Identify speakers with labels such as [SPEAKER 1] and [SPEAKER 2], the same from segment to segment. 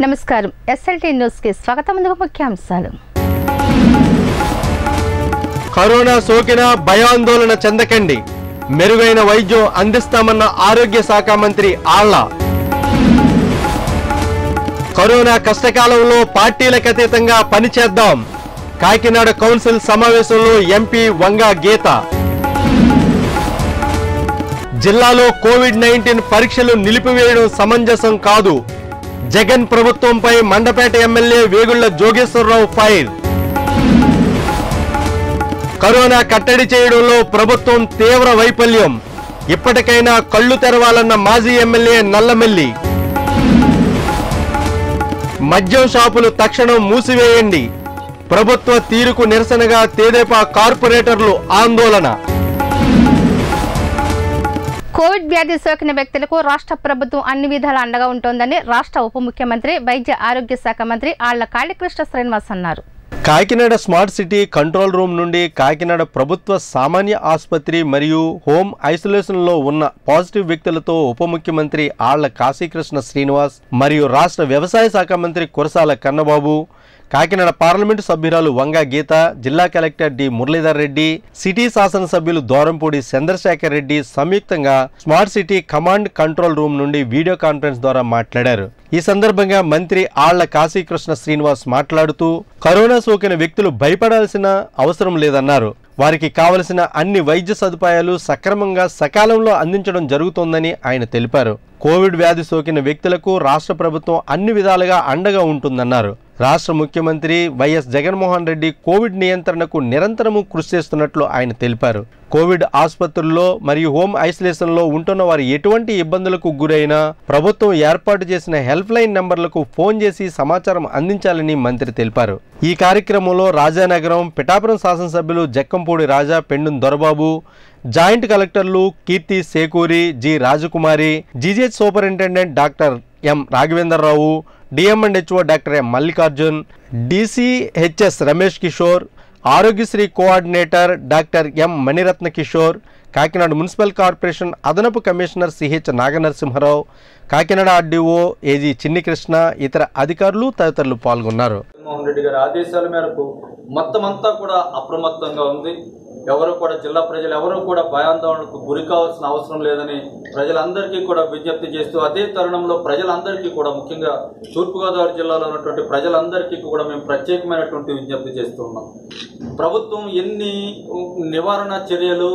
[SPEAKER 1] నమస్కారం SLT news కి స్వాగతం ముందుగా ముఖ్యాంశాలు
[SPEAKER 2] కరోనా సోకిన భయాందోళన చెందకండి మెరుగైన వైద్యం అందిస్తామన్న ఆరోగ్య శాఖ మంత్రి ఆళ్ల కరోనా కష్టకాలంలో పార్టీలకు అతీతంగా పనిచేద్దాం కాకినాడ కౌన్సిల్ సమావేశంలో ఎంపీ వంగా గీత జిల్లాలో కోవిడ్ నైన్టీన్ పరీక్షలు నిలిపివేయడం సమంజసం కాదు జగన్ ప్రభుత్వంపై Mandapeta MLA Vegulla Jogeswararao fire corona కట్టడి చేయడంలో ప్రభుత్వం తీవ్ర వైఫల్యం ఇప్పటికైనా కళ్ళు తెరవాలన్న మాజీ ఎమ్మెల్యే నల్లమెల్లి మద్యం షాపులు తక్షణం మూసివేయండి ప్రభుత్వ తీరుకు నిరసనగా తేదేపా కార్పొరేటర్లు ఆందోళన
[SPEAKER 1] కోవిడ్ వ్యాధి సోకిన వ్యక్తులకు రాష్ట్ర ప్రభుత్వం అన్ని విధాల అండగా ఉంటోందని రాష్ట్ర ఉప ముఖ్యమంత్రి వైద్య ఆరోగ్య శాఖ మంత్రి ఆళ్ల కాళీకృష్ణ శ్రీనివాస్ అన్నారు
[SPEAKER 2] Kakinada smart city control room నుండి కాకినాడ ప్రభుత్వ సామాన్య ఆసుపత్రి మరియు హోమ్ ఐసోలేషన్లో ఉన్న పాజిటివ్ వ్యక్తులతో ఉప ముఖ్యమంత్రి ఆళ్ల కాశీకృష్ణ శ్రీనివాస్ మరియు రాష్ట్ర వ్యవసాయ శాఖ మంత్రి కురసాల కన్నబాబు కాకినాడ పార్లమెంటు సభ్యురాలు వంగా గీత జిల్లా collector D Muralidhar Reddy city శాసనసభ్యులు దూరంపూడి చంద్రశేఖర్ రెడ్డి సంయుక్తంగా smart city command control room నుండి వీడియో కాన్ఫరెన్స్ ద్వారా మాట్లాడారు ఈ సందర్భంగా మంత్రి ఆళ్ల కాశీకృష్ణ శ్రీనివాస్ మాట్లాడుతూ కరోనా సోకిన వ్యక్తులు భయపడాల్సిన అవసరం లేదన్నారు వారికి కావలసిన అన్ని వైద్య సదుపాయాలు సక్రమంగా సకాలంలో అందించడం జరుగుతోందని ఆయన తెలిపారు కోవిడ్ వ్యాధి సోకిన వ్యక్తులకు రాష్ట్ర ప్రభుత్వం అన్ని విధాలుగా అండగా ఉంటుందన్నారు రాష్ట్ర ముఖ్యమంత్రి వైఎస్ జగన్మోహన్ రెడ్డి కోవిడ్ నియంత్రణకు నిరంతరము కృషి చేస్తున్నట్లు ఆయన తెలిపారు కోవిడ్ ఆసుపత్రుల్లో మరియు హోమ్ ఐసోలేషన్లో ఉంటున్న వారు ఎటువంటి ఇబ్బందులకు గురైనా ప్రభుత్వం ఏర్పాటు చేసిన హెల్ప్ లైన్ నంబర్లకు ఫోన్ చేసి సమాచారం అందించాలని మంత్రి తెలిపారు ఈ కార్యక్రమంలో రాజానగరం పిఠాపురం శాసనసభ్యులు జక్కంపూడి రాజా పెండున్ దొరబాబు జాయింట్ కలెక్టర్లు Keerthi Sekuri G Rajakumari GGH superintendent doctor M Raghavendra Rao DM and HO doctor M Mallikarjun DCHS Ramesh Kishore Aarogyasri coordinator doctor M Maniratna Kishore Kakinada municipal corporation అదనపు commissioner CH Naganarasimha Rao Kakinada RDO AG Chinni Krishna ఇతర అధికారులు తదితరులు పాల్గొన్నారు
[SPEAKER 3] జగన్మోహన్ రెడ్డి గారి ఆదేశాల మేరకు మొత్తం అంతా కూడా అప్రమత్తంగా ఉంది ఎవరు కూడా జిల్లా ప్రజలు ఎవరు కూడా భయాందోళనకు గురి కావాల్సిన అవసరం లేదని ప్రజలందరికీ కూడా విజ్ఞప్తి చేస్తూ అదే తరుణంలో ప్రజలందరికీ కూడా ముఖ్యంగా తూర్పుగోదావరి జిల్లాలో ఉన్నటువంటి ప్రజలందరికీ కూడా మేము ప్రత్యేకమైనటువంటి విజ్ఞప్తి చేస్తూ ఉన్నాం ప్రభుత్వం ఎన్ని నివారణ చర్యలు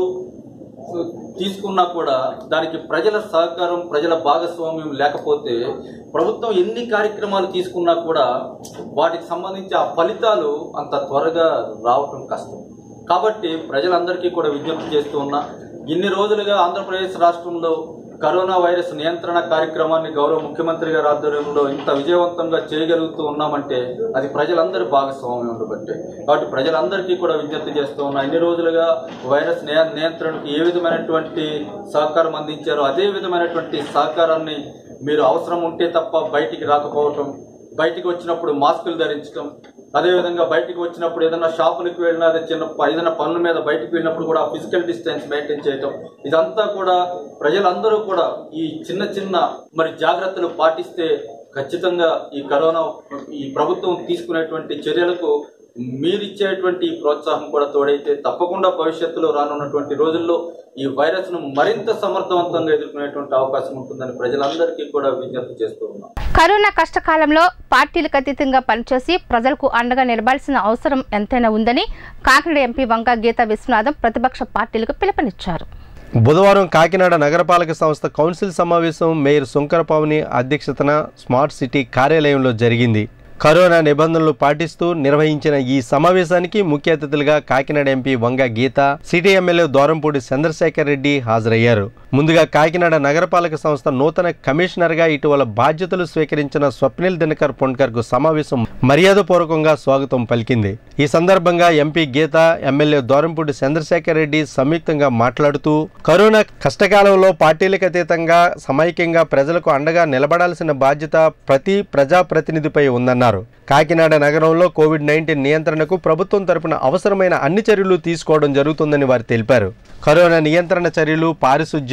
[SPEAKER 3] తీసుకున్నా కూడా దానికి ప్రజల సహకారం ప్రజల భాగస్వామ్యం లేకపోతే ప్రభుత్వం ఎన్ని కార్యక్రమాలు తీసుకున్నా కూడా వాటికి సంబంధించి ఆ ఫలితాలు అంత త్వరగా రావటం కష్టం కాబట్టి ప్రజలందరికీ కూడా విజ్ఞప్తి చేస్తూ ఉన్నా ఇన్ని రోజులుగా ఆంధ్రప్రదేశ్ రాష్ట్రంలో కరోనా వైరస్ నియంత్రణ కార్యక్రమాన్ని గౌరవ ముఖ్యమంత్రి గారి ఆధ్వర్యంలో ఇంత విజయవంతంగా చేయగలుగుతూ ఉన్నామంటే అది ప్రజలందరి భాగస్వామ్యం ఉండబట్టే కాబట్టి ప్రజలందరికీ కూడా విజ్ఞప్తి చేస్తూ ఉన్నా ఇన్ని రోజులుగా వైరస్ నియ- నియంత్రణకు ఏ విధమైనటువంటి సహకారం అందించారో అదే విధమైనటువంటి సహకారాన్ని మీరు అవసరం ఉంటే తప్ప బయటికి రాకపోవటం బయటికి వచ్చినప్పుడు మాస్కులు ధరించడం అదేవిధంగా బయటికి వచ్చినప్పుడు ఏదైనా షాపులకు వెళ్ళినా అదే చిన్న ప- ఏదైనా పనుల మీద బయటికి వెళ్ళినప్పుడు కూడా ఫిజికల్ డిస్టెన్స్ మెయింటైన్ చేయటం ఇదంతా కూడా ప్రజలందరూ కూడా ఈ చిన్న చిన్న మరి జాగ్రత్తలు పాటిస్తే ఖచ్చితంగా ఈ కరోనా ఈ ప్రభుత్వం తీసుకునేటువంటి చర్యలకు మీరిచ్చేటువంటి ఈ ప్రోత్సాహం కూడా తోడైతే తప్పకుండా భవిష్యత్తులో రానున్నటువంటి రోజుల్లో ఈ వైరస్ ను మరింత సమర్థవంతంగా ఎదుర్కొనేటువంటి అవకాశం ఉంటుందని ప్రజలందరికీ కూడా విజ్ఞప్తి చేస్తూ ఉన్నాం
[SPEAKER 1] కరోనా కష్టకాలంలో పార్టీలకు అతీతంగా పనిచేసి ప్రజలకు అండగా నిలబాల్సిన అవసరం ఎంతైనా ఉందని కాకినాడ ఎంపీ వంగా గీతా విశ్వనాథం ప్రతిపక్ష పార్టీలకు పిలుపునిచ్చారు
[SPEAKER 2] బుధవారం కాకినాడ నగరపాలక సంస్థ కౌన్సిల్ సమావేశం మేయర్ శంకరపావుని అధ్యక్షతన స్మార్ట్ సిటీ కార్యాలయంలో జరిగింది కరోనా నిబంధనలు పాటిస్తూ నిర్వహించిన ఈ సమావేశానికి ముఖ్య అతిథులుగా Kakinada MP Vanga Geetha city MLA Dwarampudi Chandrasekhar Reddy హాజరయ్యారు ముందుగా కాకినాడ నగరపాలక సంస్థ నూతన కమిషనర్గా ఇటీవల బాధ్యతలు స్వీకరించిన స్వప్నిల్ దినకర్ పొన్కర్ కు సమావేశం మర్యాదపూర్వకంగా స్వాగతం పలికింది ఈ సందర్భంగా ఎంపీ గీత ఎమ్మెల్యే దూరంపూడి చంద్రశేఖర్ రెడ్డి సంయుక్తంగా మాట్లాడుతూ కరోనా కష్టకాలంలో పార్టీలకు అతీతంగా సమైక్యంగా ప్రజలకు అండగా నిలబడాల్సిన బాధ్యత ప్రతి ప్రజాప్రతినిధిపై ఉందన్నారు కాకినాడ నగరంలో కోవిడ్ నైన్టీన్ నియంత్రణకు ప్రభుత్వం తరపున అవసరమైన అన్ని చర్యలు తీసుకోవడం జరుగుతుందని వారు తెలిపారు కరోనా నియంత్రణ చర్యలు పారిశుధ్యం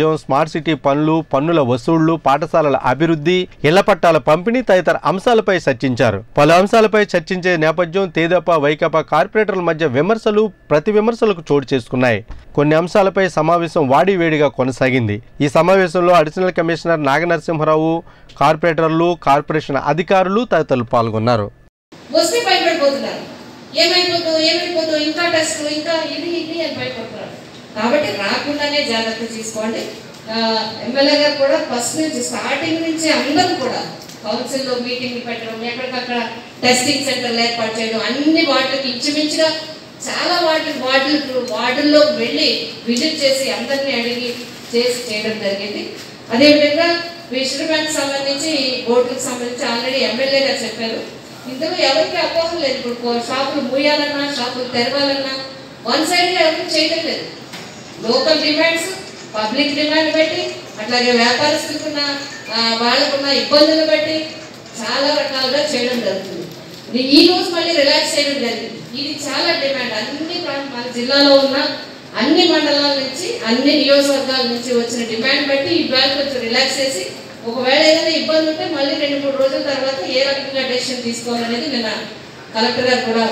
[SPEAKER 2] నేపథ్యం స్మార్ట్ సిటీ పనులు పన్నుల వసూళ్లు పాఠశాలల అభివృద్ధి ఇళ్ల పట్టాల పంపిణీ తదితర అంశాలపై చర్చించారు పలు అంశాలపై చర్చించే నేపథ్యం తేదపా వైకాపా కార్పొరేటర్ల మధ్య విమర్శలు ప్రతి విమర్శలకు చోటు చేసుకున్నాయి కొన్ని అంశాలపై సమావేశం వాడివేడిగా కొనసాగింది ఈ సమావేశంలో అడిషనల్ కమిషనర్ నాగనరసింహరావు కార్పొరేటర్లు కార్పొరేషన్ అధికారులు తదితరులు పాల్గొన్నారు
[SPEAKER 4] వస్తే భయపడిపోతున్నారు ఏమైపోతుందో ఏమైపోతుందో ఇంకా టెస్ట్ ఇంకా ఇది ఇది అని భయపడుతున్నారు కాబట్టి రాకుండానే జాగ్రత్త తీసుకోండి ఆ, ఎమ్మెల్యే గారు కూడా ఫస్ట్ నుంచి స్టార్టింగ్ నుంచి అందరూ కూడా కౌన్సిల్లో మీటింగ్ పెట్టడం ఎక్కడికక్కడ టెస్టింగ్ సెంటర్లు ఏర్పాటు చేయడం అన్ని వాటికి ఇంచుమించుగా చాలా వాటి వార్డులు వార్డుల్లో వెళ్ళి విజిట్ చేసి అందరినీ అడిగి చేసి చేయడం జరిగింది అదేవిధంగా విశ్రమానికి సంబంధించి బోర్డులకు సంబంధించి ఆల్రెడీ ఎమ్మెల్యే గారు చెప్పారు ఇందులో ఎవరికి అపోహం లేదు ఇప్పుడు కో- షాపులు మూయాలన్నా షాపులు తెరవాలన్నా వన్ సైడ్గా ఎవరు చేయడం లేదు లోకల్ డిమాండ్స్ పబ్లిక్ డిమాండ్ బట్టి అట్లాగే వ్యాపారస్తులకున్న ఆ, వాళ్ళకున్న ఇబ్బందులు బట్టి చాలా రకాలుగా చేయడం జరుగుతుంది ఇది ఈ రోజు మళ్ళీ రిలాక్స్ చేయడం జరిగింది ఇది చాలా డిమాండ్ అన్ని ప్రాంత మన జిల్లాలో ఉన్న అన్ని మండలాల నుంచి అన్ని నియోజకవర్గాల నుంచి వచ్చిన డిమాండ్ బట్టి ఈ బ్యాగ్ కొంచెం రిలాక్స్ చేసి ఒకవేళ ఏదైనా ఇబ్బంది ఉంటే మళ్ళీ రెండు మూడు రోజుల తర్వాత ఏ రకంగా డెసిషన్ తీసుకోవాలనేది నిన్న కలెక్టర్ గారు కూడా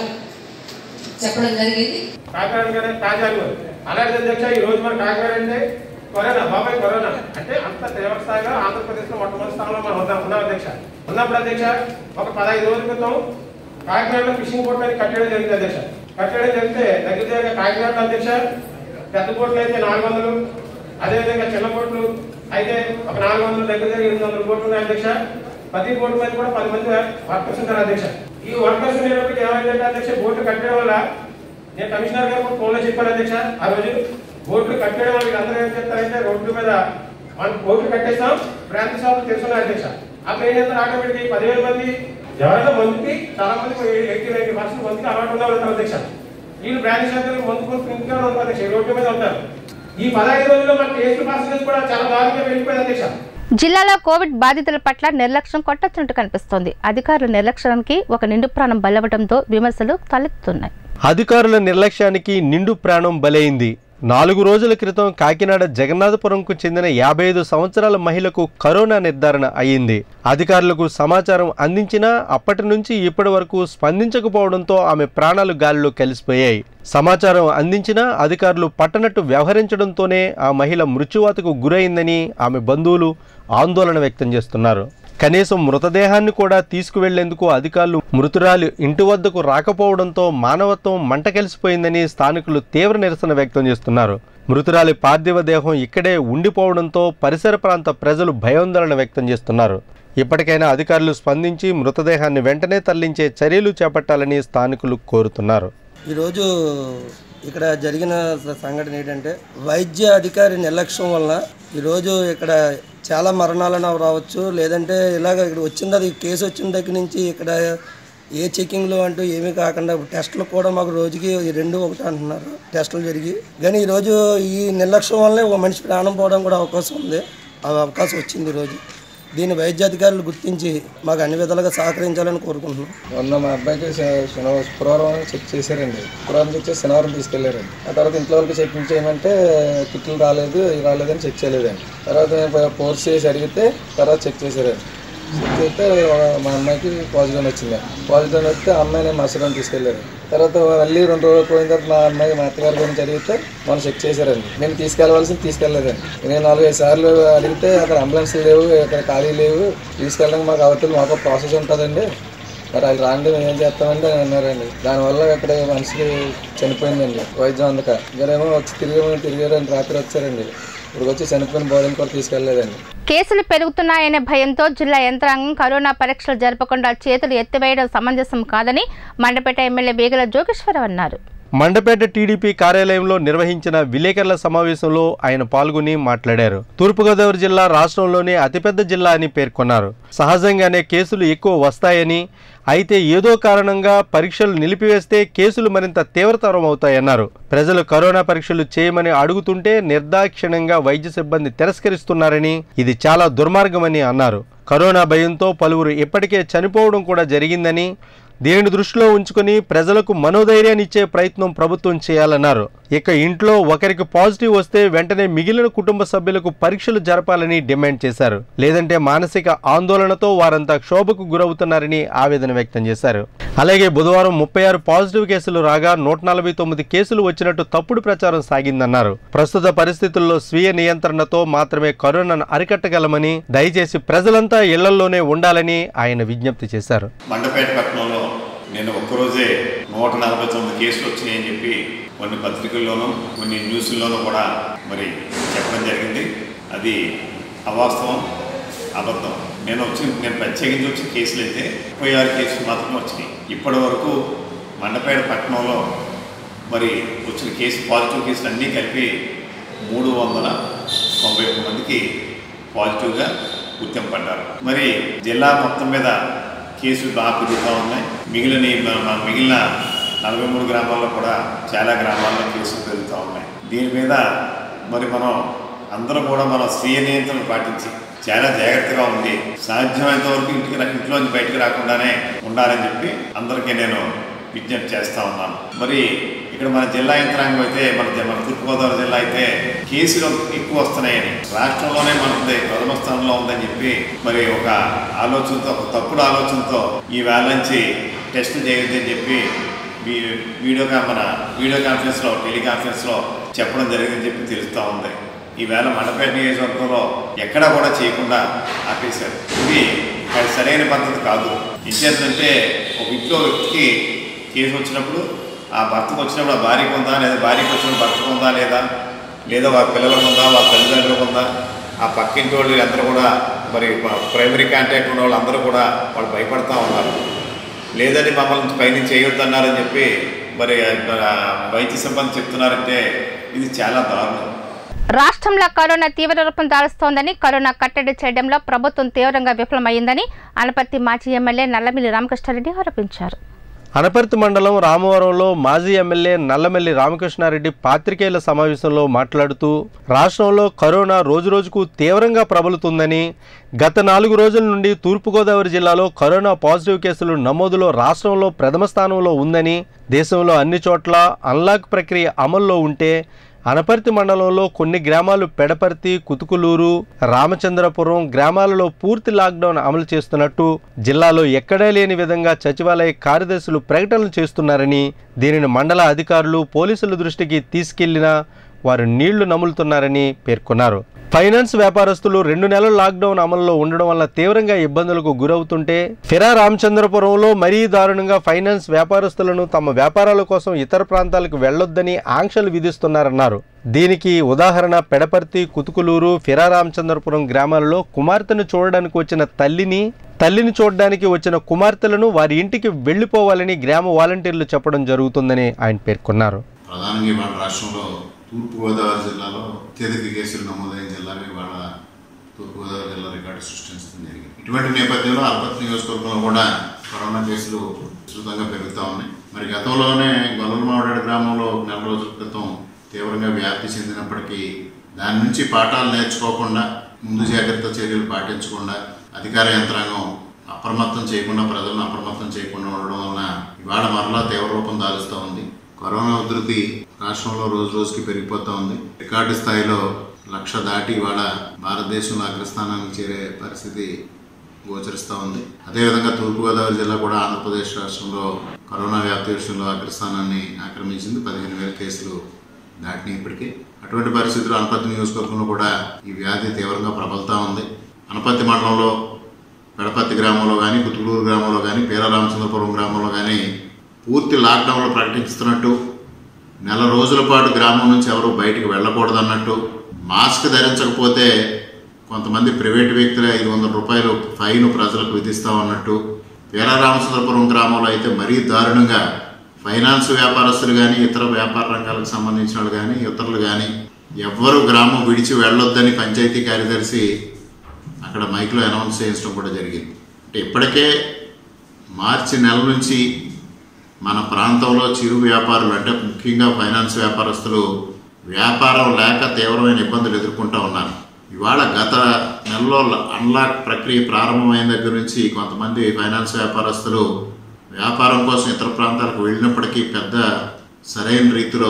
[SPEAKER 4] చెప్పడం జరిగింది
[SPEAKER 5] కాకినాడ గానే తాజాగా అలాంటి అధ్యక్ష ఈ రోజు మన కాకినాడ అంటే కరోనా బాబాయ్ కరోనా అంటే అంత తీవ్ర స్థాయిగా ఆంధ్రప్రదేశ్ లో మొట్టమొదటి స్థానంలో మనం ఉన్నాం ఉన్నాం అధ్యక్ష ఉన్నప్పుడు అధ్యక్ష ఒక పదహైదు రోజుల క్రితం కాకినాడలో ఫిషింగ్ బోట్ మీద కట్టడం జరిగింది అధ్యక్ష కట్టడం జరిగితే దగ్గర దగ్గర కాకినాడలో అధ్యక్ష పెద్ద బోట్లు అయితే నాలుగు వందలు అదేవిధంగా చిన్న బోట్లు అయితే ఒక నాలుగు వందలు దగ్గర దగ్గర ఎనిమిది వందల బోట్లు ఉన్నాయి అధ్యక్ష ప్రతి బోటు మీద కూడా పది మంది వర్కర్స్ ఉంటారు అధ్యక్ష ఈ వర్కర్స్ ఉండేటప్పటికి ఏమైందంటే అధ్యక్ష బోట్లు కట్టడం వల్ల నేను కమిషనర్ గారు కూడా ఫోన్లో చెప్పాను అధ్యక్ష ఆ రోజు బోట్లు కట్టడం వల్ల వీళ్ళందరూ ఏం చెప్తారంటే రోడ్ల మీద మనం బోట్లు కట్టేస్తాం బ్రాంచ్ షాపులు తెలుసున్నాయి అధ్యక్ష అప్పుడు ఏం చేస్తారు ఆటోమేటిక్ పదివేల మంది ఎవరైనా మందుకి చాలా మంది ఎయిటీ నైన్టీ పర్సెంట్ మందికి అలవాటు ఉండాలి ఉంటారు అధ్యక్ష వీళ్ళు బ్రాంచ్ షాపులు మందు కొనుక్కుని ఇంకా ఉంటారు అధ్యక్ష ఈ రోడ్ల మీద ఉంటారు ఈ పదహైదు రోజుల్లో మన టేస్ట్ పర్సెంటేజ్ కూడా చాలా దారుణంగా వెళ్ళిపోయింది అధ్యక్ష
[SPEAKER 1] జిల్లాలో కోవిడ్ బాధితుల పట్ల నిర్లక్ష్యం కొట్టొచ్చినట్టు కనిపిస్తోంది అధికారుల నిర్లక్ష్యానికి ఒక నిండు ప్రాణం బలవడంతో విమర్శలు తలెత్తుతున్నాయి
[SPEAKER 2] అధికారుల నిర్లక్ష్యానికి నిండు ప్రాణం బలైంది నాలుగు రోజుల క్రితం కాకినాడ జగన్నాథపురంకు చెందిన యాభై ఐదు సంవత్సరాల మహిళకు కరోనా నిర్ధారణ అయ్యింది అధికారులకు సమాచారం అందించినా అప్పటి నుంచి ఇప్పటి వరకు స్పందించకపోవడంతో ఆమె ప్రాణాలు గాలిలో కలిసిపోయాయి సమాచారం అందించినా అధికారులు పట్టనట్టు వ్యవహరించడంతోనే ఆ మహిళ మృత్యువాతకు గురైందని ఆమె బంధువులు ఆందోళన వ్యక్తం చేస్తున్నారు కనీసం మృతదేహాన్ని కూడా తీసుకువెళ్లేందుకు అధికారులు మృతురాలు ఇంటి వద్దకు రాకపోవడంతో మానవత్వం మంట కలిసిపోయిందని స్థానికులు తీవ్ర నిరసన వ్యక్తం చేస్తున్నారు మృతురాలి పార్థివ దేహం ఇక్కడే ఉండిపోవడంతో పరిసర ప్రాంత ప్రజలు భయాందోళన వ్యక్తం చేస్తున్నారు ఇప్పటికైనా అధికారులు స్పందించి మృతదేహాన్ని వెంటనే తరలించే చర్యలు చేపట్టాలని స్థానికులు కోరుతున్నారు
[SPEAKER 6] ఈరోజు ఇక్కడ జరిగిన స- సంఘటన ఏంటంటే వైద్య అధికారి నిర్లక్ష్యం వలన ఈరోజు ఇక్కడ చాలా మరణాలను రావచ్చు లేదంటే ఇలాగ ఇక్కడ వచ్చింది అది కేసు వచ్చిన దగ్గర నుంచి ఇక్కడ ఏ చెకింగ్లు అంటూ ఏమీ కాకుండా టెస్టులు కూడా మాకు రోజుకి ఈ రెండు ఒకటి అంటున్నారు టెస్టులు జరిగి కానీ ఈరోజు ఈ నిర్లక్ష్యం వల్లనే ఒక మనిషి ప్రాణం పోవడం కూడా అవకాశం ఉంది ఆ అవకాశం వచ్చింది ఈరోజు దీన్ని వైద్య అధికారులు గుర్తించి మాకు అన్ని విధాలుగా సహకరించాలని కోరుకుంటున్నాం
[SPEAKER 7] మొన్న మా అబ్బాయికి శ- శనివారం శుక్రవారం చెక్ చేశారండి శుక్రవారం చెక్ చేసి శనివారం తీసుకెళ్లారండి ఆ తర్వాత ఇంట్లో వాళ్ళకి చెక్ చేయమంటే కిట్లు రాలేదు ఇవి రాలేదని చెక్ చేయలేదండి తర్వాత నేను ఫోర్స్ చేసి అడిగితే తర్వాత చెక్ చేశారండి చెక్ చేస్తే మా అమ్మాయికి పాజిటివ్ వచ్చింది పాజిటివ్ వస్తే ఆ అమ్మాయిని మసరం తీసుకెళ్లారు తర్వాత మళ్ళీ రెండు రోజులు పోయిన తర్వాత మా అమ్మాయి మా అత్తగారి గురించి అడిగితే మనం చెక్ చేశారండి నేను తీసుకెళ్లవలసింది తీసుకెళ్లేదండి నేను నాలుగైదు సార్లు అడిగితే అక్కడ అంబులెన్స్ లేవు ఇక్కడ ఖాళీ లేవు తీసుకెళ్ళడానికి మాకు అవతల మాకు ప్రాసెస్ ఉంటుందండి మరి అది రాండి మేము ఏం చేస్తామంటే అని అన్నారండి దానివల్ల ఇక్కడ మనిషికి చనిపోయిందండి వైద్యం అందక ఇక్కడేమో వచ్చి తిరిగి తిరిగారండి రాత్రి వచ్చారండి ఇప్పుడు వచ్చి చనిపోయిన బాడీని కూడా తీసుకెళ్ళలేదండి
[SPEAKER 1] కేసులు పెరుగుతున్నాయనే భయంతో జిల్లా యంత్రాంగం కరోనా పరీక్షలు జరపకుండా చేతులు ఎత్తివేయడం సమంజసం కాదని మండపేట ఎమ్మెల్యే బేగల జోగేశ్వరరావు అన్నారు
[SPEAKER 2] మండపేట టీడీపీ కార్యాలయంలో నిర్వహించిన విలేకరుల సమావేశంలో ఆయన పాల్గొని మాట్లాడారు తూర్పుగోదావరి జిల్లా రాష్ట్రంలోనే అతిపెద్ద జిల్లా అని పేర్కొన్నారు సహజంగానే కేసులు ఎక్కువ వస్తాయని అయితే ఏదో కారణంగా పరీక్షలు నిలిపివేస్తే కేసులు మరింత తీవ్రతరం అవుతాయన్నారు ప్రజలు కరోనా పరీక్షలు చేయమని అడుగుతుంటే నిర్దాక్షిణ్యంగా వైద్య సిబ్బంది తిరస్కరిస్తున్నారని ఇది చాలా దుర్మార్గమని అన్నారు కరోనా భయంతో పలువురు ఇప్పటికే చనిపోవడం కూడా జరిగిందని దీనిని దృష్టిలో ఉంచుకొని ప్రజలకు మనోధైర్యాన్ని ఇచ్చే ప్రయత్నం ప్రభుత్వం చేయాలన్నారు ఇక ఇంట్లో ఒకరికి పాజిటివ్ వస్తే వెంటనే మిగిలిన కుటుంబ సభ్యులకు పరీక్షలు జరపాలని డిమాండ్ చేశారు లేదంటే మానసిక ఆందోళనతో వారంతా క్షోభకు గురవుతున్నారని ఆవేదన వ్యక్తం చేశారు అలాగే బుధవారం ముప్పై ఆరు పాజిటివ్ కేసులు రాగా నూట నలభై తొమ్మిది కేసులు వచ్చినట్టు తప్పుడు ప్రచారం సాగిందన్నారు ప్రస్తుత పరిస్థితుల్లో స్వీయ నియంత్రణతో మాత్రమే కరోనాను అరికట్టగలమని దయచేసి ప్రజలంతా ఇళ్లలోనే ఉండాలని ఆయన విజ్ఞప్తి చేశారు
[SPEAKER 8] మండపేట పట్టణంలో నేను ఒక్కరోజే నూట నలభై తొమ్మిది కేసులు వచ్చినాయని చెప్పి కొన్ని పత్రికల్లోనూ కొన్ని న్యూస్ల్లోనూ కూడా మరి చెప్పడం జరిగింది అది అవాస్తవం అబద్ధం నేను వచ్చి నేను ప్రత్యేకించి వచ్చిన కేసులు అయితే ముప్పై ఆరు కేసులు మాత్రమే వచ్చినాయి ఇప్పటి వరకు మండపేట పట్టణంలో మరి వచ్చిన కేసు పాజిటివ్ కేసులు అన్నీ కలిపి మూడు వందల తొంభై ఒక్క మందికి పాజిటివ్గా గుర్తింపడ్డారు మరి జిల్లా మొత్తం మీద కేసులు బాగా పెరుగుతూ ఉన్నాయి మిగిలిన మన- మన మిగిలిన నలభై మూడు గ్రామాల్లో కూడా చాలా గ్రామాల్లో కేసులు పెరుగుతూ ఉన్నాయి దీని మీద మరి మనం అందరూ కూడా మనం స్వీయ నియంత్రణ పాటించి చాలా జాగ్రత్తగా ఉంది సాధ్యమైనంత వరకు ఇంటికి రా- ఇంట్లోంచి బయటకు రాకుండానే ఉండాలని చెప్పి అందరికీ నేను విజ్ఞప్తి చేస్తా ఉన్నాను మరి ఇక్కడ మన జిల్లా యంత్రాంగం అయితే మన జ- మన తూర్పుగోదావరి జిల్లా అయితే కేసులు ఎక్కువ వస్తున్నాయని రాష్ట్రంలోనే మనది ప్రథమ స్థానంలో ఉందని చెప్పి మరి ఒక ఆలోచనతో ఒక తప్పుడు ఆలోచనతో ఈ వేళ నుంచి టెస్ట్ చేయొద్దని చెప్పి వీ- వీడియో కా- మన వీడియో కాన్ఫరెన్స్లో టెలికాన్ఫరెన్స్లో చెప్పడం జరిగిందని చెప్పి తెలుస్తూ ఉంది ఈవేళ మండపేట నియోజకవర్గంలో ఎక్కడా కూడా చేయకుండా ఆపేశారు ఇది అది సరైన పద్ధతి కాదు ఇచ్చేదంటే ఒక ఇంట్లో వ్యక్తికి కేసు వచ్చినప్పుడు ఆ భర్తకు వచ్చినప్పుడు ఆ భార్యకు ఉందా లేదా భార్యకు వచ్చినప్పుడు భర్తకు ఉందా లేదా లేదా వాళ్ళ పిల్లలకు ఉందా వాళ్ళ తల్లిదండ్రులకు ఉందా ఆ పక్కింటి వాళ్ళు అందరూ కూడా మరి ప్రైమరీ కాంటాక్ట్ ఉన్న వాళ్ళందరూ కూడా వాళ్ళు భయపడతా ఉన్నారు లేదని మమ్మల్ని పైన చేయొద్దన్నారని చెప్పి మరి ఆ, వైద్య సిబ్బంది చెప్తున్నారంటే ఇది చాలా దారుణం
[SPEAKER 1] రాష్ట్రంలో కరోనా తీవ్ర రూపం దాలుస్తోందని కరోనా కట్టడి చేయడంలో ప్రభుత్వం తీవ్రంగా విఫలమైందని అనపర్తి మాజీ ఎమ్మెల్యే నల్లమిల్లి రామకృష్ణారెడ్డి ఆరోపించారు
[SPEAKER 2] అనపర్తి మండలం రామవరంలో మాజీ ఎమ్మెల్యే నల్లమల్లి రామకృష్ణారెడ్డి పాత్రికేయుల సమావేశంలో మాట్లాడుతూ రాష్ట్రంలో కరోనా రోజురోజుకు తీవ్రంగా ప్రబలుతుందని గత నాలుగు రోజుల నుండి తూర్పుగోదావరి జిల్లాలో కరోనా పాజిటివ్ కేసులు నమోదులో రాష్ట్రంలో ప్రథమ స్థానంలో ఉందని దేశంలో అన్ని చోట్ల అన్లాక్ ప్రక్రియ అమల్లో ఉంటే అనపర్తి మండలంలో కొన్ని గ్రామాలు పెడపర్తి కుతుకులూరు రామచంద్రపురం గ్రామాలలో పూర్తి లాక్డౌన్ అమలు చేస్తున్నట్టు జిల్లాలో ఎక్కడా లేని విధంగా సచివాలయ కార్యదర్శులు ప్రకటనలు చేస్తున్నారని దీనిని మండల అధికారులు పోలీసుల దృష్టికి తీసుకెళ్లినా వారు నీళ్లు నములుతున్నారని పేర్కొన్నారు ఫైనాన్స్ వ్యాపారస్తులు రెండు నెలల లాక్డౌన్ అమల్లో ఉండడం వల్ల తీవ్రంగా ఇబ్బందులకు గురవుతుంటే ఫిరా రామచంద్రపురంలో మరీ దారుణంగా ఫైనాన్స్ వ్యాపారస్తులను తమ వ్యాపారాల కోసం ఇతర ప్రాంతాలకు వెళ్లొద్దని ఆంక్షలు విధిస్తున్నారన్నారు దీనికి ఉదాహరణ పెడపర్తి కుతుకులూరు ఫిరా రామచంద్రపురం గ్రామాలలో కుమార్తెను చూడడానికి వచ్చిన తల్లిని తల్లిని చూడడానికి వచ్చిన కుమార్తెలను వారి ఇంటికి వెళ్లిపోవాలని గ్రామ వాలంటీర్లు చెప్పడం జరుగుతుందని ఆయన పేర్కొన్నారు
[SPEAKER 9] ప్రధానంగా ఇవాళ రాష్ట్రంలో తూర్పుగోదావరి జిల్లాలో అత్యధిక కేసులు నమోదైన జిల్లాగా ఇవాళ తూర్పుగోదావరి జిల్లా రికార్డు సృష్టించడం జరిగింది ఇటువంటి నేపథ్యంలో అల్పత్ నియోజకవర్గంలో కూడా కరోనా కేసులు విస్తృతంగా పెరుగుతూ ఉన్నాయి మరి గతంలోనే గొల్లమావిడ గ్రామంలో ఒక నెల రోజుల క్రితం తీవ్రంగా వ్యాప్తి చెందినప్పటికీ దాని నుంచి పాఠాలు నేర్చుకోకుండా ముందు జాగ్రత్త చర్యలు పాటించకుండా అధికార యంత్రాంగం అప్రమత్తం చేయకుండా ప్రజలను అప్రమత్తం చేయకుండా ఉండడం వలన ఇవాళ మరలా తీవ్ర రూపం దాలుస్తూ ఉంది కరోనా ఉధృతి రాష్ట్రంలో రోజు రోజుకి పెరిగిపోతూ ఉంది రికార్డు స్థాయిలో లక్ష దాటి ఇవాళ భారతదేశంలో అగ్రస్థానానికి చేరే పరిస్థితి గోచరిస్తూ ఉంది అదేవిధంగా తూర్పుగోదావరి జిల్లా కూడా ఆంధ్రప్రదేశ్ రాష్ట్రంలో కరోనా వ్యాప్తి విషయంలో అగ్రస్థానాన్ని ఆక్రమించింది పదిహేను వేల కేసులు దాటినాయి ఇప్పటికే అటువంటి పరిస్థితులు అనపర్తి నియోజకవర్గంలో కూడా ఈ వ్యాధి తీవ్రంగా ప్రబలుతూ ఉంది అనపర్తి మండలంలో పెడపర్తి గ్రామంలో కానీ కుతులూరు గ్రామంలో కానీ పీరారామచంద్రపురం గ్రామంలో కానీ పూర్తి లాక్డౌన్లో ప్రకటిస్తున్నట్టు నెల రోజుల పాటు గ్రామం నుంచి ఎవరు బయటికి వెళ్ళకూడదన్నట్టు మాస్క్ ధరించకపోతే కొంతమంది ప్రైవేట్ వ్యక్తులే ఐదు వందల రూపాయలు ఫైన్ ప్రజలకు విధిస్తామన్నట్టు వీరారామచంద్రపురం గ్రామంలో అయితే మరీ దారుణంగా ఫైనాన్స్ వ్యాపారస్తులు కానీ ఇతర వ్యాపార రంగాలకు సంబంధించిన వాళ్ళు కానీ ఇతరులు కానీ ఎవ్వరూ గ్రామం విడిచి వెళ్ళొద్దని పంచాయతీ కార్యదర్శి అక్కడ మైక్లో అనౌన్స్ చేయించడం కూడా జరిగింది అంటే ఇప్పటికే మార్చి నెల నుంచి మన ప్రాంతంలో చిరు వ్యాపారులు అంటే ముఖ్యంగా ఫైనాన్స్ వ్యాపారస్తులు వ్యాపారం లేక తీవ్రమైన ఇబ్బందులు ఎదుర్కొంటూ ఉన్నారు ఇవాళ గత నెలలో అన్లాక్ ప్రక్రియ ప్రారంభమైన దగ్గర నుంచి కొంతమంది ఫైనాన్స్ వ్యాపారస్తులు వ్యాపారం కోసం ఇతర ప్రాంతాలకు వెళ్ళినప్పటికీ పెద్ద సరైన రీతిలో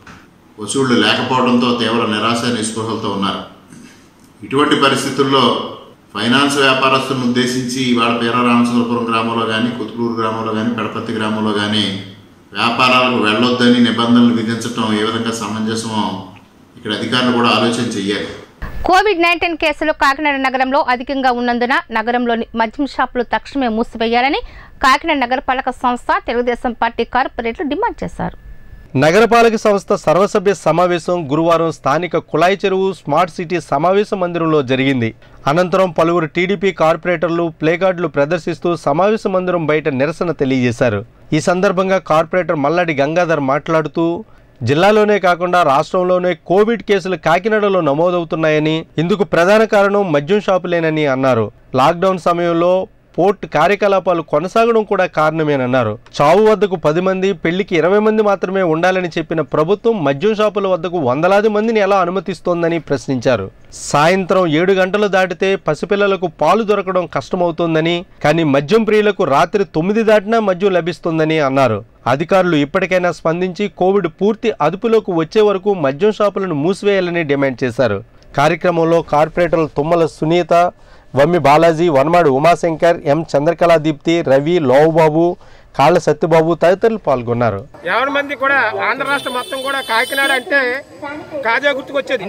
[SPEAKER 9] వసూళ్లు లేకపోవడంతో తీవ్ర నిరాశ నిస్పృహలతో ఉన్నారు ఇటువంటి పరిస్థితుల్లో ఫైనాన్స్ వ్యాపారస్తులను ఉద్దేశించి ఇవాళ పేర రామచంద్రపురం గ్రామంలో కానీ కుతులూరు గ్రామంలో కానీ పెడపత్తి గ్రామంలో కానీ వ్యాపారాలకు వెళ్ళొద్దని నిబంధనలు విధించడం ఏ విధంగా సమంజసమో ఇక్కడ అధికారులు కూడా ఆలోచన చెయ్యాలి
[SPEAKER 1] కోవిడ్ నైన్టీన్ కేసులు కాకినాడ నగరంలో అధికంగా ఉన్నందున నగరంలోని మద్యం షాపులు తక్షణమే మూసివేయాలని కాకినాడ నగరపాలక సంస్థ తెలుగుదేశం పార్టీ కార్పొరేట్లు డిమాండ్ చేశారు
[SPEAKER 2] నగరపాలక సంస్థ సర్వసభ్య సమావేశం గురువారం స్థానిక కుళాయి చెరువు స్మార్ట్ సిటీ సమావేశ మందిరంలో జరిగింది అనంతరం పలువురు టీడీపీ కార్పొరేటర్లు ప్లేకార్డులు ప్రదర్శిస్తూ సమావేశ మందిరం బయట నిరసన తెలియజేశారు ఈ సందర్భంగా కార్పొరేటర్ మల్లాడి గంగాధర్ మాట్లాడుతూ జిల్లాలోనే కాకుండా రాష్ట్రంలోనే కోవిడ్ కేసులు కాకినాడలో నమోదవుతున్నాయని ఇందుకు ప్రధాన కారణం మద్యం షాపులేనని అన్నారు లాక్డౌన్ సమయంలో పోర్ట్ కార్యకలాపాలు కొనసాగడం కూడా కారణమేనన్నారు చావు వద్దకు పది మంది పెళ్లికి ఇరవై మంది మాత్రమే ఉండాలని చెప్పిన ప్రభుత్వం మద్యం షాపుల వద్దకు వందలాది మందిని ఎలా అనుమతిస్తోందని ప్రశ్నించారు సాయంత్రం ఏడు గంటలు దాటితే పసిపిల్లలకు పాలు దొరకడం కష్టమవుతోందని కానీ మద్యం ప్రియులకు రాత్రి తొమ్మిది దాటినా మద్యం లభిస్తుందని అన్నారు అధికారులు ఇప్పటికైనా స్పందించి కోవిడ్ పూర్తి అదుపులోకి వచ్చే వరకు మద్యం షాపులను మూసివేయాలని డిమాండ్ చేశారు కార్యక్రమంలో కార్పొరేటర్లు తుమ్మల సునీత వమ్మి బాలాజీ వనమాడి ఉమాశంకర్ ఎం చంద్రకళా దీప్తి రవి లోవుబాబు కాళ్ళ సత్యబాబు తదితరులు పాల్గొన్నారు
[SPEAKER 5] యాభై మంది కూడా ఆంధ్ర రాష్ట్రం మొత్తం కూడా కాకినాడ అంటే కాజా గుర్తుకొచ్చేది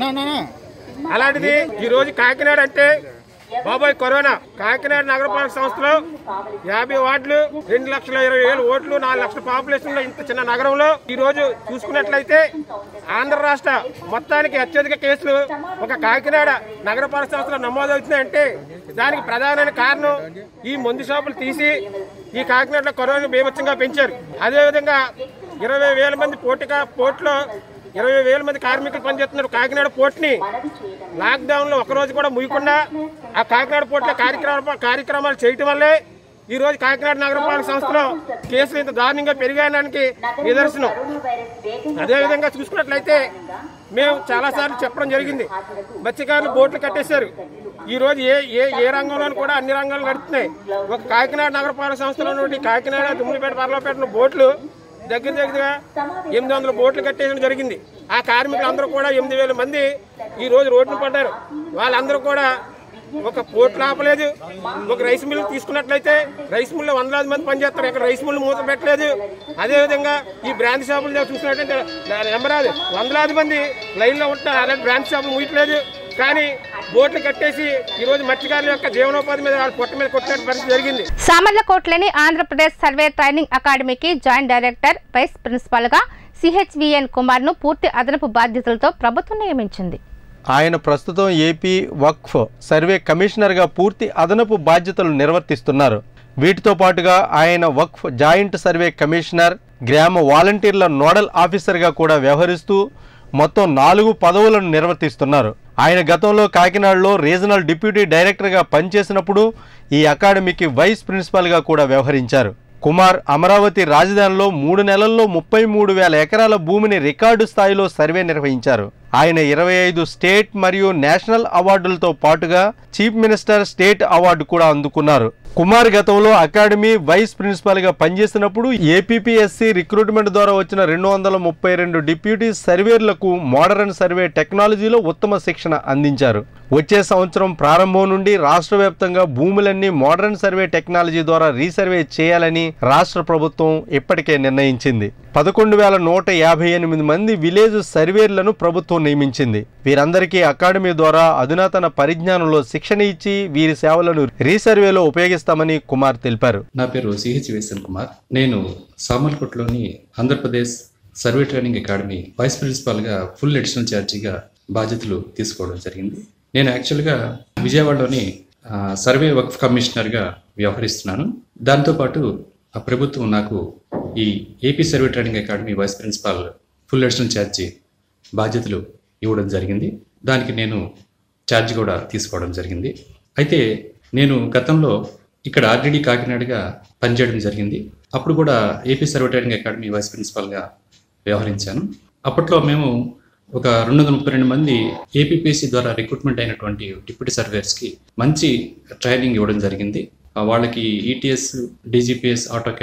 [SPEAKER 5] అలాంటిది ఈ రోజు కాకినాడ అంటే బాబాయ్ కరోనా కాకినాడ నగరపాలక సంస్థలో యాభై వార్డులు రెండు లక్షల ఇరవై వేల ఓట్లు నాలుగు లక్షల పాపులేషన్ లో ఇంత చిన్న నగరంలో ఈ రోజు చూసుకున్నట్లయితే ఆంధ్ర రాష్ట్ర మొత్తానికి అత్యధిక కేసులు ఒక కాకినాడ నగరపాలక సంస్థలో నమోదవుతున్నాయంటే దానికి ప్రధానమైన కారణం ఈ మందు షాపులు తీసి ఈ కాకినాడలో కరోనా బీభత్సంగా పెంచారు అదేవిధంగా ఇరవై వేల మంది పోటీగా పోర్టులో ఇరవై వేల మంది కార్మికులు పనిచేస్తున్నారు కాకినాడ పోర్ట్ని లాక్డౌన్ లో ఒక రోజు కూడా ముయ్యకుండా ఆ కాకినాడ పోర్టులో కార్యక్రమ కార్యక్రమాలు చేయటం వల్లే ఈ రోజు కాకినాడ నగరపాలక సంస్థలో కేసులు ఇంత దారుణంగా పెరిగాయడానికి నిదర్శనం అదేవిధంగా చూసుకున్నట్లయితే మేము చాలా సార్లు చెప్పడం జరిగింది మత్స్యకారులు బోట్లు కట్టేశారు ఈ రోజు ఏ ఏ ఏ రంగంలోనూ కూడా అన్ని రంగాలు నడుస్తున్నాయి ఒక కాకినాడ నగరపాలక సంస్థలో నుండి కాకినాడ దుమ్మిడిపేట పర్లపేట బోట్లు దగ్గర దగ్గరగా ఎనిమిది వందల బోట్లు కట్టేయడం జరిగింది ఆ కార్మికులు అందరూ కూడా ఎనిమిది వేల మంది ఈ రోజు రోడ్డున పడ్డారు వాళ్ళందరూ కూడా ఒక పోర్ట్లు ఆపలేదు ఒక రైస్ మిల్ తీసుకున్నట్లయితే రైస్ మిల్ వందలాది మంది పనిచేస్తారు ఇక్కడ రైస్ మిల్ మూత పెట్టలేదు అదేవిధంగా ఈ బ్రాంచ్ షాపులు దగ్గర చూసినట్టయితే నెంబరాదు వందలాది మంది లైన్లో ఉంటున్నారు అలాంటి బ్రాంచ్ షాపులు ముయట్లేదు కానీ బోట్లు కట్టేసి ఈ రోజు మత్స్యకారుల యొక్క జీవనోపాధి మీద వాళ్ళ పొట్ట మీద కొట్టిన పరిస్థితి జరిగింది
[SPEAKER 1] సామర్లకోట్లోని ఆంధ్రప్రదేశ్ సర్వే ట్రైనింగ్ అకాడమీకి జాయింట్ డైరెక్టర్ వైస్ ప్రిన్సిపాల్గా సిహెచ్విఎన్ కుమార్ను పూర్తి అదనపు బాధ్యతలతో ప్రభుత్వం నియమించింది
[SPEAKER 2] ఆయన ప్రస్తుతం ఏపీ వక్ఫ్ సర్వే కమిషనర్గా పూర్తి అదనపు బాధ్యతలు నిర్వర్తిస్తున్నారు వీటితో పాటుగా ఆయన వక్ఫ్ జాయింట్ సర్వే కమిషనర్ గ్రామ వాలంటీర్ల నోడల్ ఆఫీసర్గా కూడా వ్యవహరిస్తూ మొత్తం నాలుగు పదవులను నిర్వర్తిస్తున్నారు ఆయన గతంలో కాకినాడలో రీజనల్ డిప్యూటీ డైరెక్టర్గా పనిచేసినప్పుడు ఈ అకాడమీకి వైస్ ప్రిన్సిపాల్గా కూడా వ్యవహరించారు కుమార్ అమరావతి రాజధానిలో మూడు నెలల్లో ముప్పై మూడు వేల ఎకరాల భూమిని రికార్డు స్థాయిలో సర్వే నిర్వహించారు ఆయన ఇరవై ఐదు స్టేట్ మరియు నేషనల్ అవార్డులతో పాటుగా చీఫ్ మినిస్టర్ స్టేట్ అవార్డు కూడా అందుకున్నారు కుమార్ గతంలో అకాడమీ వైస్ ప్రిన్సిపాల్గా పనిచేసినప్పుడు ఏపీపీఎస్సి రిక్రూట్మెంట్ ద్వారా వచ్చిన రెండు వందల ముప్పై రెండు డిప్యూటీ సర్వేర్లకు మోడర్న్ సర్వే టెక్నాలజీలో ఉత్తమ శిక్షణ అందించారు వచ్చే సంవత్సరం ప్రారంభం నుండి రాష్ట్ర వ్యాప్తంగా భూములన్నీ మోడర్న్ సర్వే టెక్నాలజీ ద్వారా రీసర్వే చేయాలని రాష్ట్ర ప్రభుత్వం ఇప్పటికే నిర్ణయించింది పదకొండు వేల నూట యాభై ఎనిమిది మంది విలేజ్ సర్వేర్లను ప్రభుత్వం నియమించింది వీరందరికీ అకాడమీ ద్వారా అధునాతన పరిజ్ఞానంలో శిక్షణ ఇచ్చి వీరి సేవలను రీసర్వేలో ఉపయోగిస్తామని కుమార్ తెలిపారు
[SPEAKER 10] నా పేరు సిహెచ్ వేసన్ కుమార్ నేను సామర్లకోట్లోని Andhra Pradesh survey training academy vice ప్రిన్సిపాల్గా ఫుల్ అడిషనల్ ఛార్జిగా బాధ్యతలు తీసుకోవడం జరిగింది నేను యాక్చువల్గా విజయవాడలోని ఆ, సర్వే వక్ఫ్ కమిషనర్గా వ్యవహరిస్తున్నాను దాంతోపాటు ఆ ప్రభుత్వం నాకు ఈ AP survey training academy vice principal full additional charge బాధ్యతలు ఇవ్వడం జరిగింది దానికి నేను ఛార్జ్ కూడా తీసుకోవడం జరిగింది అయితే నేను గతంలో ఇక్కడ ఆర్డీడీ కాకినాడగా పనిచేయడం జరిగింది అప్పుడు కూడా AP survey training academy vice ప్రిన్సిపాల్గా వ్యవహరించాను అప్పట్లో మేము ఒక రెండు వందల ముప్పై రెండు మంది ఏపీపీఎస్సీ ద్వారా రిక్రూట్మెంట్ అయినటువంటి డిప్యూటీ సర్వేయర్స్కి మంచి ట్రైనింగ్ ఇవ్వడం జరిగింది ఆ వాళ్ళకి ETS DGPS auto CAD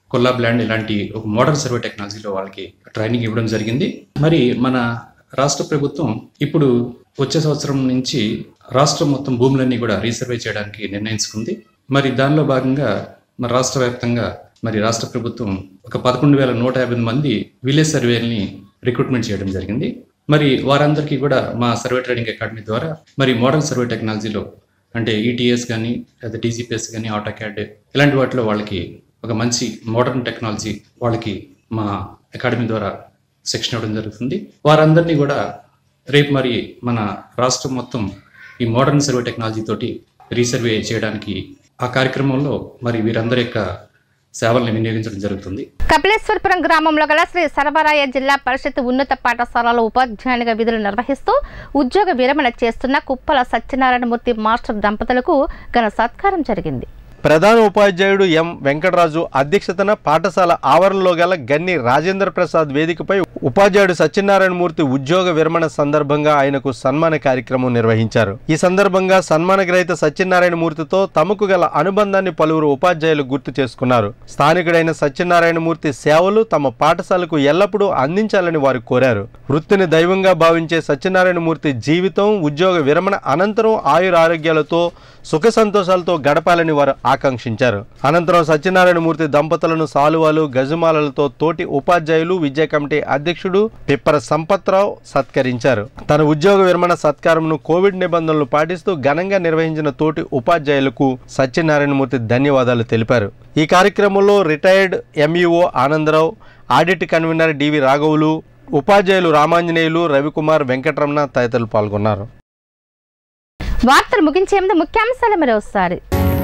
[SPEAKER 10] collab land ఇలాంటి ఒక మోడర్న్ సర్వే టెక్నాలజీలో వాళ్ళకి ట్రైనింగ్ ఇవ్వడం జరిగింది మరి మన రాష్ట్ర ప్రభుత్వం ఇప్పుడు వచ్చే సంవత్సరం నుంచి రాష్ట్రం మొత్తం భూములన్నీ కూడా రీసర్వే చేయడానికి నిర్ణయించుకుంది మరి దానిలో భాగంగా మన రాష్ట్ర వ్యాప్తంగా మరి రాష్ట్ర ప్రభుత్వం ఒక పదకొండు వేల నూట యాభై మంది విలేజ్ సర్వేల్ని రిక్రూట్మెంట్ చేయడం జరిగింది మరి వారందరికీ కూడా మా సర్వే ట్రైనింగ్ అకాడమీ ద్వారా మరి మోడర్న్ సర్వే టెక్నాలజీలో అంటే ఈటీఎస్ కానీ లేదా డీజీపీఎస్ కానీ ఆటోక్యాడ్ ఇలాంటి వాటిలో వాళ్ళకి ఒక మంచి మోడర్న్ టెక్నాలజీ వాళ్ళకి మా అకాడమీ ద్వారా శిక్షణ ఇవ్వడం జరుగుతుంది వారందరినీ కూడా రేపు మరి మన రాష్ట్రం మొత్తం ఈ మోడర్న్ సర్వే టెక్నాలజీ తోటి రీసర్వే చేయడానికి ఆ కార్యక్రమంలో మరి వీరందరి యొక్క సేవల్ని వినియోగించడం జరుగుతుంది
[SPEAKER 1] కపిలేశ్వరపురం గ్రామంలో గల శ్రీ సర్వరాయ జిల్లా పరిషత్ ఉన్నత పాఠశాలలో ఉపాధ్యాయునిగా విధులు నిర్వహిస్తూ ఉద్యోగ విరమణ చేస్తున్న కుప్పల సత్యనారాయణమూర్తి మాస్టర్ దంపతులకు ఘన సత్కారం జరిగింది
[SPEAKER 2] ప్రధాన ఉపాధ్యాయుడు ఎం వెంకటరాజు అధ్యక్షతన పాఠశాల ఆవరణలో గల గన్ని రాజేంద్ర ప్రసాద్ వేదికపై ఉపాధ్యాయుడు సత్యనారాయణమూర్తి ఉద్యోగ విరమణ సందర్భంగా ఆయనకు సన్మాన కార్యక్రమం నిర్వహించారు ఈ సందర్భంగా సన్మాన గ్రహీత సత్యనారాయణమూర్తితో తమకు గల అనుబంధాన్ని పలువురు ఉపాధ్యాయులు గుర్తు చేసుకున్నారు స్థానికుడైన సత్యనారాయణమూర్తి సేవలు తమ పాఠశాలకు ఎల్లప్పుడూ అందించాలని వారు కోరారు వృత్తిని దైవంగా భావించే సత్యనారాయణమూర్తి జీవితం ఉద్యోగ విరమణ అనంతరం ఆయుర ఆరోగ్యాలతో సుఖ సంతోషాలతో గడపాలని వారు ఆకాంక్షించారు అనంతరం సత్యనారాయణమూర్తి దంపతులను సాలువాలు గజమాలలతో తోటి ఉపాధ్యాయులు విద్యా కమిటీ అధ్యక్షుడు పిప్పర సంపత్రావు సత్కరించారు తన ఉద్యోగ విరమణ సత్కారంను కోవిడ్ నిబంధనలు పాటిస్తూ ఘనంగా నిర్వహించిన తోటి ఉపాధ్యాయులకు సత్యనారాయణమూర్తి ధన్యవాదాలు తెలిపారు ఈ కార్యక్రమంలో retired MEO Anandarao audit convener డివి రాఘవులు ఉపాధ్యాయులు రామాంజనేయులు రవికుమార్ వెంకటరమణ తదితరులు పాల్గొన్నారు
[SPEAKER 1] వార్తలు ముగించే ముందు ముఖ్యాంశాలు మరోసారి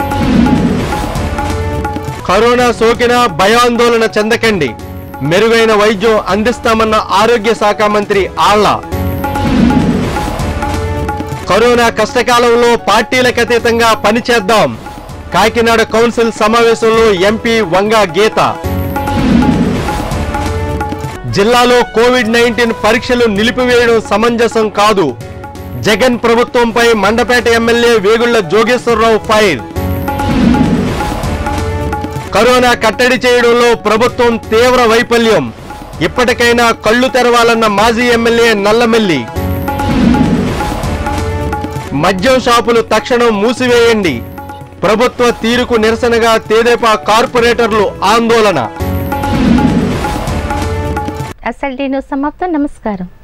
[SPEAKER 2] కరోనా సోకిన భయాందోళన చెందకండి మెరుగైన వైద్యం అందిస్తామన్న ఆరోగ్య శాఖ మంత్రి ఆళ్ల కరోనా కష్టకాలంలో పార్టీలకు అతీతంగా పనిచేద్దాం కాకినాడ కౌన్సిల్ సమావేశంలో ఎంపీ వంగా గీత జిల్లాలో కోవిడ్ నైన్టీన్ పరీక్షలు నిలిపివేయడం సమంజసం కాదు జగన్ ప్రభుత్వంపై Mandapeta MLA Vegulla Jogeswararao fire corona కట్టడి చేయడంలో ప్రభుత్వం తీవ్ర వైఫల్యం ఇప్పటికైనా కళ్ళు తెరవాలన్న మాజీ ఎమ్మెల్యే నల్లమెల్లి మద్యం షాపులు తక్షణం మూసివేయండి ప్రభుత్వ తీరుకు నిరసనగా తేదేపా కార్పొరేటర్లు ఆందోళన
[SPEAKER 1] ఎస్ఎల్టీ న్యూస్ సమాప్తం నమస్కారం